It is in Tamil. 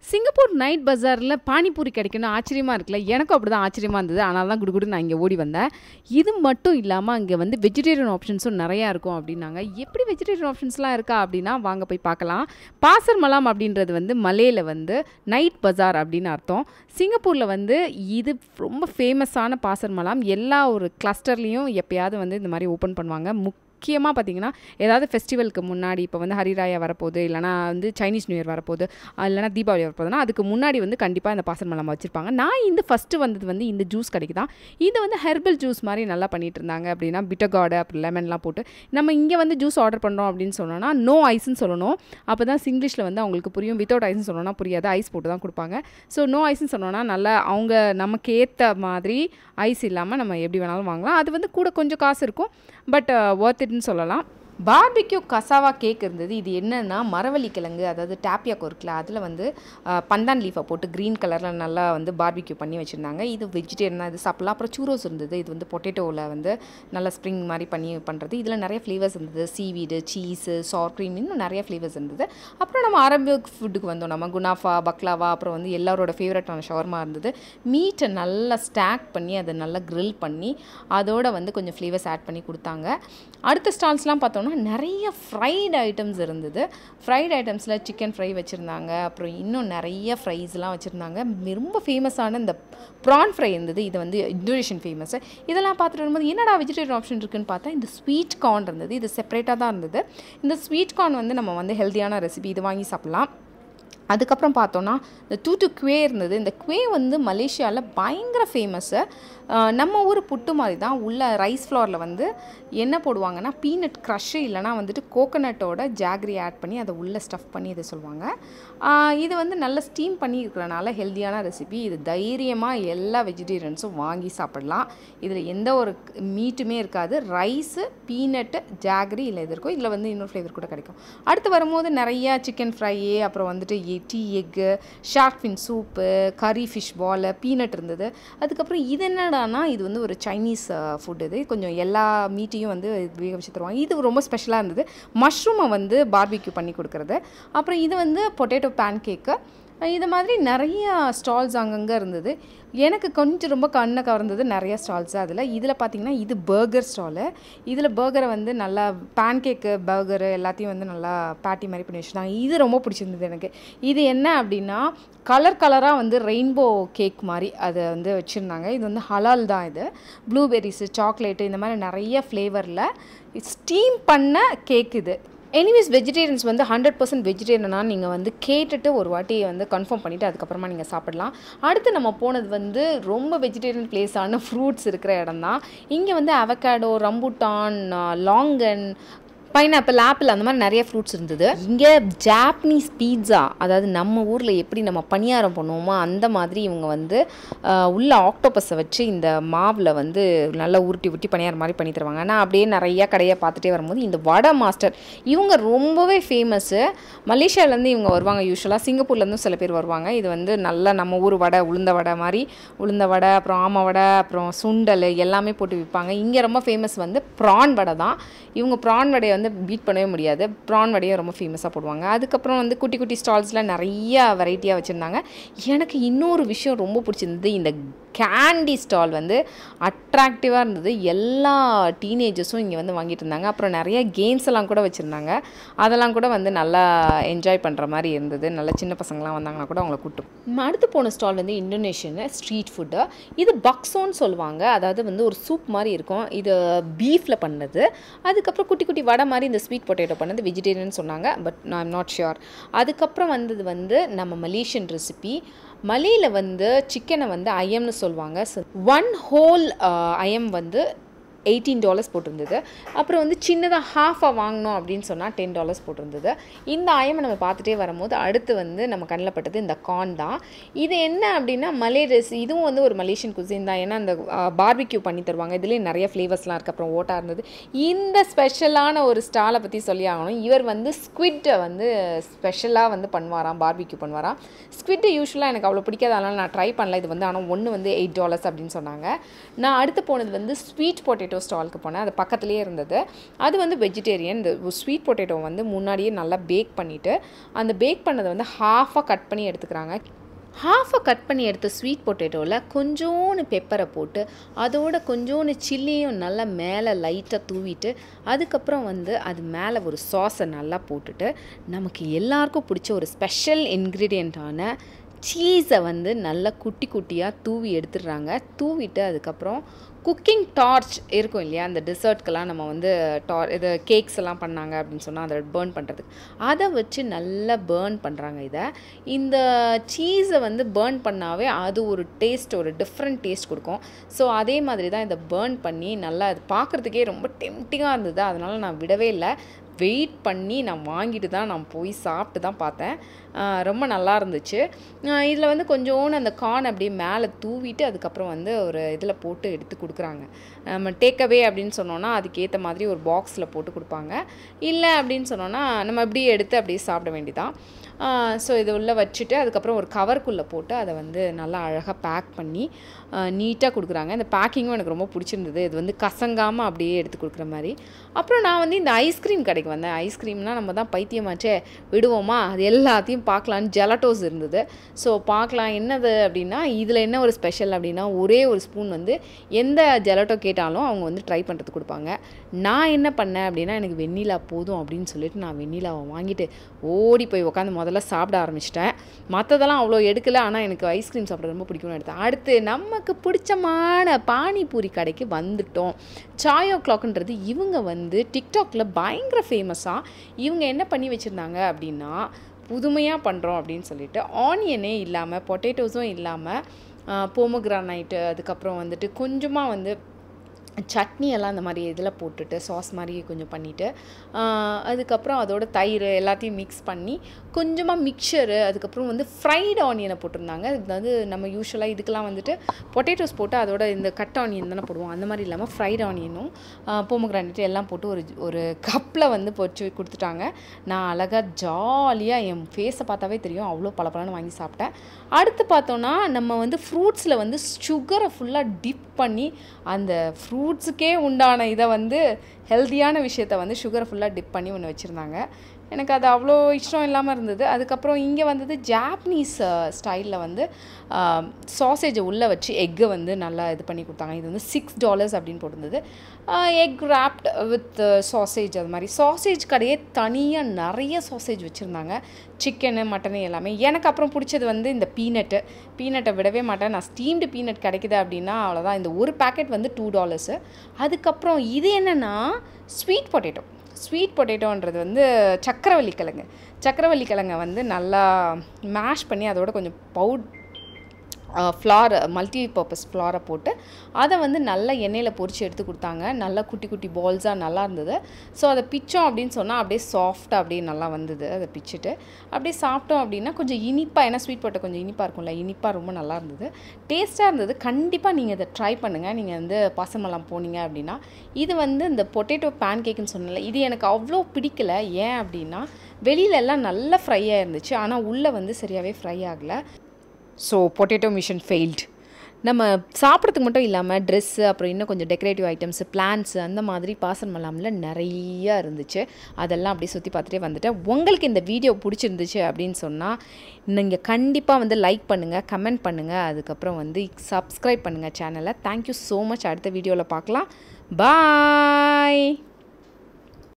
சிங்கப்பூர் நைட் பஜாரில் பானிபூரி கிடைக்கணும் ஆச்சரியமாக இருக்குல்ல எனக்கும் அப்படி தான் ஆச்சரியமாக இருந்தது அதனால தான் குடு குடு நான் இங்கே ஓடி வந்தேன் இது மட்டும் இல்லாமல் அங்கே வந்து வெஜிடேரியன் ஆப்ஷன்ஸும் நிறையா இருக்கும் அப்படின்னாங்க எப்படி வெஜிடேரியன் ஆப்ஷன்ஸ்லாம் இருக்கா அப்படின்னா வாங்க போய் பார்க்கலாம் பாசர் மலாம் அப்படின்றது வந்து மலேயில் வந்து நைட் பஜார் அப்படின்னு அர்த்தம் சிங்கப்பூரில் வந்து இது ரொம்ப ஃபேமஸான பாசர் மலாம் எல்லா ஒரு கிளஸ்டர்லேயும் எப்பயாவது வந்து இந்த மாதிரி ஓப்பன் பண்ணுவாங்க முக் முக்கியமாக பார்த்தீங்கன்னா ஏதாவது ஃபெஸ்டிவலுக்கு முன்னாடி இப்போ வந்து ஹரிராயா வரப்போகுது இல்லைனா வந்து சைனீஸ் நியூ இயர் வரப்போகுது இல்லைனா தீபாவளி வரப்போகுதுன்னா அதுக்கு முன்னாடி வந்து கண்டிப்பாக இந்த பாசன் மலம் வச்சுருப்பாங்க நான் இந்த ஃபஸ்ட்டு வந்தது வந்து இந்த ஜூஸ் கிடைக்குதான் இது வந்து ஹெர்பல் ஜூஸ் மாதிரி நல்லா பண்ணிட்டு இருந்தாங்க அப்படின்னா பிட்டகார்டு அப்புறம் லெமன்லாம் போட்டு நம்ம இங்கே வந்து ஜூஸ் ஆர்டர் பண்ணுறோம் அப்படின்னு சொன்னோன்னா நோ ஐஸ்ன்னு சொல்லணும் அப்போ தான் சிங்கிலீஷில் வந்து அவங்களுக்கு புரியும் வித்தவுட் ஐஸ்ன்னு சொன்னோன்னா புரியாது ஐஸ் போட்டு தான் கொடுப்பாங்க ஸோ நோ ஐஸ்ன்னு சொன்னோன்னா நல்லா அவங்க நமக்கு ஏற்ற மாதிரி ஐஸ் இல்லாமல் நம்ம எப்படி வேணாலும் வாங்கலாம் அது வந்து கூட கொஞ்சம் காசு இருக்கும் பட் ஒர்த் இட்னு சொல்லலாம் பார்பிக்யூ கசாவா கேக் இருந்தது இது என்னென்னா மரவள்ளி கிழங்கு அதாவது டேப்பியாக்கோ இருக்குல்ல அதில் வந்து அஹ், பந்தான் லீஃபை போட்டு க்ரீன் கலரில் நல்லா வந்து பார்பிக்யூ பண்ணி வச்சுருந்தாங்க இது வெஜிடேரியன் இது சாப்பிடலாம் அப்புறம் சூரோஸ் இருந்தது இது வந்து பொட்டேட்டோவில் வந்து நல்லா ஸ்ப்ரிங் மாதிரி பண்ணி பண்ணுறது இதில் நிறைய ஃப்ளேவர்ஸ் இருந்தது சீவீடு சீஸு சார் க்ரீம் இன்னும் நிறைய ஃப்ளேவர்ஸ் இருந்தது அப்புறம் நம்ம அரபிக் ஃபுட்டுக்கு வந்தோம் நம்ம குனாஃபா பக்லாவா அப்புறம் வந்து எல்லாரோட ஃபேவரட்டான ஷவர்மா இருந்தது மீட்டை நல்லா ஸ்டாக் பண்ணி அதை நல்லா grill பண்ணி அதோட வந்து கொஞ்சம் ஃப்ளேவர்ஸ் ஆட் பண்ணி கொடுத்தாங்க அடுத்த ஸ்டால்ஸ்லாம் பார்த்தோம்னா நிறைய ஃப்ரைடு ஐட்டம்ஸ் இருந்தது ஃப்ரைட் ஐட்டம்ஸில் சிக்கன் ஃப்ரை வச்சுருந்தாங்க அப்புறம் இன்னும் நிறைய ஃப்ரைஸ்லாம் வச்சுருந்தாங்க ரொம்ப ஃபேமஸான இந்த ப்ரான் ஃப்ரை இருந்தது இது வந்து இந்தோனேஷியன் ஃபேமஸ் இதெல்லாம் பார்த்துட்டு வரும்போது என்னடா வெஜிடேரியன் ஆப்ஷன் இருக்குன்னு பார்த்தா இந்த ஸ்வீட் கார்ன் இருந்தது இது செப்பரேட்டாக தான் இருந்தது இந்த ஸ்வீட் கார்ன் வந்து நம்ம வந்து ஹெல்த்தியான ரெசிபி இது வாங்கி சாப்பிட்லாம் அதுக்கப்புறம் பார்த்தோன்னா இந்த டூ குவே இருந்தது இந்த குவே வந்து மலேசியாவில் பயங்கர ஃபேமஸ்ஸு நம்ம ஊர் புட்டு மாதிரி தான் உள்ள ரைஸ் ஃப்ளோரில் வந்து என்ன போடுவாங்கன்னா பீனட் க்ரஷ்ஷு இல்லைனா வந்துட்டு கோகனட்டோட ஜாக்ரி ஆட் பண்ணி அதை உள்ளே ஸ்டஃப் பண்ணி இதை சொல்லுவாங்க ஆஹ் இது வந்து நல்ல ஸ்டீம் பண்ணி இருக்கிறனால ஹெல்த்தியான ரெசிபி இது தைரியமாக எல்லா வெஜிடேரியன்ஸும் வாங்கி சாப்பிடலாம் இதில் எந்த ஒரு மீட்டுமே இருக்காது ரைஸு பீனட்டு ஜாக்ரி இல்லை இது இருக்கும் இதில் வந்து இன்னொரு ஃப்ளேவர் கூட கிடைக்கும் அடுத்து வரும்போது நிறையா சிக்கன் ஃப்ரை அப்புறம் வந்துட்டு tea egg shark fin soup கறி ஃபிஷ் பால் பீனட் இருந்தது அதுக்கப்புறம் இது என்னடானா இது வந்து ஒரு சைனீஸ் ஃபுட் இது கொஞ்சம் எல்லா மீட்டையும் வந்து வேக வச்சு தருவாங்க இது ரொம்ப ஸ்பெஷலாக இருந்தது மஷ்ரூமை வந்து பார்பிக்யூ பண்ணி கொடுக்குறது அப்புறம் இது வந்து பொட்டேட்டோ பேன் கேக்கு இது மாதிரி நிறைய ஸ்டால்ஸ் அங்கங்கே இருந்தது எனக்கு கொஞ்சம் ரொம்ப கண்ணை கவர்ந்தது நிறைய ஸ்டால்ஸ் அதில் இதில் பார்த்தீங்கன்னா இது பர்கர் ஸ்டாலு இதில் பர்கரை வந்து நல்லா பேன் கேக்கு பர்கரு எல்லாத்தையும் வந்து நல்லா பேட்டி மாதிரி பண்ணி வச்சுருந்தாங்க இது ரொம்ப பிடிச்சிருந்தது எனக்கு இது என்ன அப்படின்னா கலர் கலராக வந்து ரெயின்போ கேக் மாதிரி அதை வந்து வச்சுருந்தாங்க இது வந்து ஹலால் தான் இது ப்ளூபெரிஸு சாக்லேட்டு இந்த மாதிரி நிறைய ஃப்ளேவரில் ஸ்டீம் பண்ண கேக் இது எனிவேஸ் வெஜிடேரியன்ஸ் வந்து ஹண்ட்ரட் பர்சன்ட் வெஜிடேரியனாக நீங்கள் வந்து கேட்டுட்டு ஒரு வாட்டி வந்து கன்ஃபார்ம் பண்ணிவிட்டு அதுக்கப்புறமா நீங்கள் சாப்பிடலாம் அடுத்து நம்ம போனது வந்து ரொம்ப வெஜிடேரியன் பிளேஸான ஃப்ரூட்ஸ் இருக்கிற இடம் தான் இங்கே வந்து avocado rambutan longan pineapple apple அந்த மாதிரி நிறைய ஃப்ரூட்ஸ் இருந்தது இங்கே ஜாப்பனீஸ் பீட்சா அதாவது நம்ம ஊரில் எப்படி நம்ம பணியாரம் பண்ணுவோமோ அந்த மாதிரி இவங்க வந்து ஆஹ், உள்ள ஆக்டோபஸை வச்சு இந்த மாவில் வந்து நல்லா உருட்டி உருட்டி பணியாரம் மாதிரி பண்ணி தருவாங்க நான் அப்படியே நிறைய கடையை பார்த்துட்டே வரும்போது இந்த வடை மாஸ்டர் இவங்க ரொம்பவே ஃபேமஸ்ஸு மலேசியாவிலேருந்து இவங்க வருவாங்க யூஸ்வலாக சிங்கப்பூர்லேருந்தும் சில பேர் வருவாங்க இது வந்து நல்லா நம்ம ஊர் வடை உளுந்த வடை மாதிரி உளுந்த வடை அப்புறம் ஆம வடை அப்புறம் சுண்டல் எல்லாமே போட்டு விற்பாங்க இங்கே ரொம்ப ஃபேமஸ் வந்து ப்ரான் வடை தான் இவங்க ப்ரான் வடையை வந்து பீட் பண்ணவே முடியாது ப்ரான் வடையும் ரொம்ப ஃபேமஸாக போடுவாங்க அதுக்கப்புறம் வந்து குட்டி குட்டி ஸ்டால்ஸில் நிறைய வெரைட்டியாக வச்சுருந்தாங்க எனக்கு இன்னொரு விஷயம் ரொம்ப பிடிச்சிருந்தது இந்த கேண்டி ஸ்டால் வந்து அட்ராக்டிவாக இருந்தது எல்லா டீனேஜர்ஸும் இங்கே வந்து வாங்கிட்டு இருந்தாங்க அப்புறம் நிறைய கேம்ஸ் எல்லாம் கூட வச்சுருந்தாங்க அதெல்லாம் கூட வந்து நல்லா என்ஜாய் பண்ணுற மாதிரி இருந்தது நல்ல சின்ன பசங்களாம் வந்தாங்கன்னா கூட அவங்கள கூட்டும் அடுத்து போன ஸ்டால் வந்து இந்தோனேஷியன் ஸ்ட்ரீட் ஃபுட்டு இது பக்ஸோன்னு சொல்லுவாங்க அதாவது வந்து ஒரு சூப் மாதிரி இருக்கும் இது பீஃபில் பண்ணது அதுக்கப்புறம் குட்டி குட்டி வடை மாதிரி இந்த ஸ்வீட் பொட்டேட்டோ பண்ணது வெஜிடேரியன் சொன்னாங்க பட் நான் ஐம் நாட் ஷியோர் அதுக்கப்புறம் வந்தது வந்து நம்ம மலேசியன் ரெசிபி மலையில் வந்து சிக்கனை வந்து ஐயம்னு சொல்லுவாங்க ஒன் ஹோல் ஐயம் வந்து எயிட்டீன் டாலர்ஸ் போட்டிருந்தது அப்புறம் வந்து சின்னதாக ஹாஃபாக வாங்கினோம் அப்படின்னு சொன்னால் டென் டாலர்ஸ் போட்டிருந்தது இந்த ஐயமை நம்ம பார்த்துட்டே வரும்போது அடுத்து வந்து நம்ம கண்ணில் பட்டது இந்த கார்ன் தான் இது என்ன அப்படின்னா மலே ரெஸ் இதுவும் வந்து ஒரு மலேசியன் குசின் தான் ஏன்னா அந்த பார்பிக்யூ பண்ணி தருவாங்க இதுலேயும் நிறைய ஃப்ளேவர்ஸ்லாம் இருக்குது அப்புறம் ஓட்டா இருந்தது இந்த ஸ்பெஷலான ஒரு ஸ்டாலை பற்றி சொல்லி ஆகணும் இவர் வந்து ஸ்குவிட்டை வந்து ஸ்பெஷலாக வந்து பண்ணுவாராம் பார்பிக்யூ பண்ணுவாராம் ஸ்குவிட்டு யூஸ்வலாக எனக்கு அவ்வளோ பிடிக்காது அதனால் நான் ட்ரை பண்ணல இது வந்து ஆனால் ஒன்று வந்து எயிட் டாலர்ஸ் அப்படின்னு சொன்னாங்க நான் அடுத்து போனது வந்து ஸ்வீட் பொட்டேட்டோ பொட்டேட்டோ ஸ்டாலுக்கு போனேன் அது பக்கத்துலேயே இருந்தது அது வந்து வெஜிடேரியன் இந்த ஸ்வீட் பொட்டேட்டோ வந்து முன்னாடியே நல்லா பேக் பண்ணிவிட்டு அந்த பேக் பண்ணதை வந்து ஹாஃபாக கட் பண்ணி எடுத்துக்கிறாங்க ஹாஃபை கட் பண்ணி எடுத்த ஸ்வீட் பொட்டேட்டோவில் கொஞ்சோண்டு பெப்பரை போட்டு அதோட கொஞ்சோண்டு சில்லியும் நல்லா மேலே லைட்டாக தூவிட்டு அதுக்கப்புறம் வந்து அது மேலே ஒரு சாஸை நல்லா போட்டுட்டு நமக்கு எல்லாருக்கும் பிடிச்ச ஒரு ஸ்பெஷல் இன்க்ரீடியண்ட்டான சீஸை வந்து நல்லா குட்டி குட்டியாக தூவி எடுத்துடுறாங்க தூவிட்டு அதுக்கப்புறம் குக்கிங் டார்ச் இருக்கும் இல்லையா அந்த டிசர்ட்க்கெல்லாம் நம்ம வந்து டார் இது கேக்ஸ் எல்லாம் பண்ணாங்க அப்படின்னு சொன்னால் அதை பேர்ன் பண்ணுறதுக்கு அதை வச்சு நல்லா பேர்ன் பண்ணுறாங்க இதை இந்த சீஸை வந்து பேர்ன் பண்ணாவே அது ஒரு டேஸ்ட் ஒரு டிஃப்ரெண்ட் டேஸ்ட் கொடுக்கும் ஸோ அதே மாதிரி தான் இதை பேர்ன் பண்ணி நல்லா அது பார்க்குறதுக்கே ரொம்ப டெம்டிங்காக இருந்தது அதனால் நான் விடவே இல்லை வெயிட் பண்ணி நான் வாங்கிட்டு தான் நான் போய் சாப்பிட்டு தான் பார்த்தேன் ரொம்ப நல்லா இருந்துச்சு இதில் வந்து கொஞ்சோண்டு அந்த கார்ன் அப்படியே மேலே தூவிட்டு அதுக்கப்புறம் வந்து ஒரு இதில் போட்டு எடுத்து கொடுக்குறாங்க நம்ம டேக்அவே அப்படின்னு சொன்னோன்னா அதுக்கேற்ற மாதிரி ஒரு பாக்ஸில் போட்டு கொடுப்பாங்க இல்லை அப்படின்னு சொன்னோன்னா நம்ம அப்படியே எடுத்து அப்படியே சாப்பிட வேண்டியதான் ஸோ இதை உள்ளே வச்சுட்டு அதுக்கப்புறம் ஒரு கவருக்குள்ளே போட்டு அதை வந்து நல்லா அழகாக பேக் பண்ணி நீட்டாக கொடுக்குறாங்க இந்த பேக்கிங்கும் எனக்கு ரொம்ப பிடிச்சிருந்தது இது வந்து கசங்காமல் அப்படியே எடுத்து கொடுக்குற மாதிரி அப்புறம் நான் வந்து இந்த ஐஸ்கிரீம் கடைக்கு வந்தேன் ஐஸ்கிரீம்னால் நம்ம தான் பைத்தியமாச்சே விடுவோமா அது எல்லாத்தையும் பார்க்கலான்னு ஜெலட்டோஸ் இருந்தது ஸோ பார்க்கலாம் என்னது அப்படின்னா இதில் என்ன ஒரு ஸ்பெஷல் அப்படின்னா ஒரே ஒரு ஸ்பூன் வந்து எந்த ஜெலட்டோ கேட்டாலும் அவங்க வந்து ட்ரை பண்ணுறதுக்கு கொடுப்பாங்க நான் என்ன பண்ணேன் அப்படின்னா எனக்கு வெண்ணிலா போதும் அப்படின்னு சொல்லிட்டு நான் வெண்ணிலாவை வாங்கிட்டு ஓடி போய் உட்காந்து முதல்ல சாப்பிட ஆரம்பிச்சிட்டேன் மற்றதெல்லாம் அவ்வளோ எடுக்கல ஆனால் எனக்கு ஐஸ்கிரீம் சாப்பிட ரொம்ப பிடிக்கும்னு எடுத்தேன் அடுத்து நமக்கு பிடிச்சமான பானிபூரி கடைக்கு வந்துட்டோம் சாய் ஓ கிளாக்ன்றது இவங்க வந்து டிக்டாக்ல பயங்கர ஃபேமஸாக இவங்க என்ன பண்ணி வச்சுருந்தாங்க அப்படின்னா புதுமையாக பண்ணுறோம் அப்படின்னு சொல்லிட்டு ஆனியனே இல்லாமல் பொட்டேட்டோஸும் இல்லாமல் போமோகிரானைட்டு அதுக்கப்புறம் வந்துட்டு கொஞ்சமாக வந்து சட்னி எல்லாம் அந்த மாதிரி இதில் போட்டுட்டு சாஸ் மாதிரி கொஞ்சம் பண்ணிவிட்டு அதுக்கப்புறம் அதோட தயிர் எல்லாத்தையும் மிக்ஸ் பண்ணி கொஞ்சமாக மிக்சரு அதுக்கப்புறம் வந்து ஃப்ரைட் ஆனியனை போட்டிருந்தாங்க இது வந்து நம்ம யூஸ்வலாக இதுக்கெல்லாம் வந்துட்டு பொட்டேட்டோஸ் போட்டு அதோட இந்த கட் ஆனியன் தானே போடுவோம் அந்த மாதிரி இல்லாமல் ஃப்ரைட் ஆனியனும் போமோகிரானேட் எல்லாம் போட்டு ஒரு ஒரு கப்பில் வந்து பொறிச்சு கொடுத்துட்டாங்க நான் அழகாக ஜாலியாக என் ஃபேஸை பார்த்தாவே தெரியும் அவ்வளோ பளபளன்னு வாங்கி சாப்பிட்டேன் அடுத்து பார்த்தோன்னா நம்ம வந்து ஃப்ரூட்ஸில் வந்து சுகரை ஃபுல்லாக டிப் பண்ணி அந்த ஃப்ரூட்ஸுக்கே உண்டான இதை வந்து ஹெல்த்தியான விஷயத்த வந்து சுகரை ஃபுல்லாக டிப் பண்ணி ஒன்று வச்சுருந்தாங்க எனக்கு அது அவ்வளோ இஷ்டம் இல்லாமல் இருந்தது அதுக்கப்புறம் இங்கே வந்தது ஜாப்பனீஸ் ஸ்டைலில் வந்து சாசேஜை உள்ளே வச்சு எக்கை வந்து நல்லா இது பண்ணி கொடுத்தாங்க இது வந்து சிக்ஸ் டாலர்ஸ் அப்படின்னு போட்டிருந்தது எக் ராப்ட் வித் சாசேஜ் அது மாதிரி சாசேஜ் கடையே தனியாக நிறைய சாசேஜ் வச்சுருந்தாங்க சிக்கனு மட்டனு எல்லாமே எனக்கு அப்புறம் பிடிச்சது வந்து இந்த பீனட்டு பீனட்டை விடவே மாட்டேன் நான் ஸ்டீம்டு பீனட் கிடைக்குது அப்படின்னா அவ்வளோதான் இந்த ஒரு பேக்கெட் வந்து டூ டாலர்ஸு அதுக்கப்புறம் இது என்னென்னா ஸ்வீட் பொட்டேட்டோ ஸ்வீட் பொட்டேட்டோன்றது வந்து சக்கரவள்ளி கிழங்கு சக்கரவள்ளி கிழங்கை வந்து நல்லா மேஷ் பண்ணி அதோட கொஞ்சம் பவுட் ஃப்ளார் மல்டி பர்பஸ் ஃப்ளாரை போட்டு அதை வந்து நல்லா எண்ணெயில் பொரித்து எடுத்து கொடுத்தாங்க நல்லா குட்டி குட்டி பால்ஸாக நல்லா இருந்தது ஸோ அதை பிச்சோம் அப்படின்னு சொன்னால் அப்படியே சாஃப்டாக அப்படியே நல்லா வந்தது அதை பிச்சுட்டு அப்படியே சாப்பிட்டோம் அப்படின்னா கொஞ்சம் இனிப்பாக ஏன்னா ஸ்வீட் போட்ட கொஞ்சம் இனிப்பாக இருக்கும்ல இனிப்பாக ரொம்ப நல்லா இருந்தது டேஸ்ட்டாக இருந்தது கண்டிப்பாக நீங்கள் இதை ட்ரை பண்ணுங்கள் நீங்கள் வந்து பாசமெல்லாம் போனீங்க அப்படின்னா இது வந்து இந்த பொட்டேட்டோ பேன் கேக்குன்னு சொன்னல இது எனக்கு அவ்வளோ பிடிக்கல ஏன் அப்படின்னா வெளியில எல்லாம் நல்லா ஃப்ரை ஆயிருந்துச்சு ஆனால் உள்ளே வந்து சரியாகவே ஃப்ரை ஆகலை ஸோ பொட்டேட்டோ மிஷன் ஃபெயில்டு நம்ம சாப்பிட்றதுக்கு மட்டும் இல்லாமல் ட்ரெஸ்ஸு அப்புறம் இன்னும் கொஞ்சம் டெக்கரேட்டிவ் ஐட்டம்ஸு பிளான்ஸு அந்த மாதிரி பாசன் மலாமில் நிறையா இருந்துச்சு அதெல்லாம் அப்படியே சுற்றி பார்த்துட்டே வந்துட்டேன் உங்களுக்கு இந்த வீடியோ பிடிச்சிருந்துச்சு அப்படின்னு சொன்னால் நீங்கள் கண்டிப்பாக வந்து லைக் பண்ணுங்கள் கமெண்ட் பண்ணுங்கள் அதுக்கப்புறம் வந்து சப்ஸ்கிரைப் பண்ணுங்கள் சேனலை தேங்க்யூ ஸோ மச் அடுத்த வீடியோவில் பார்க்கலாம் பாய்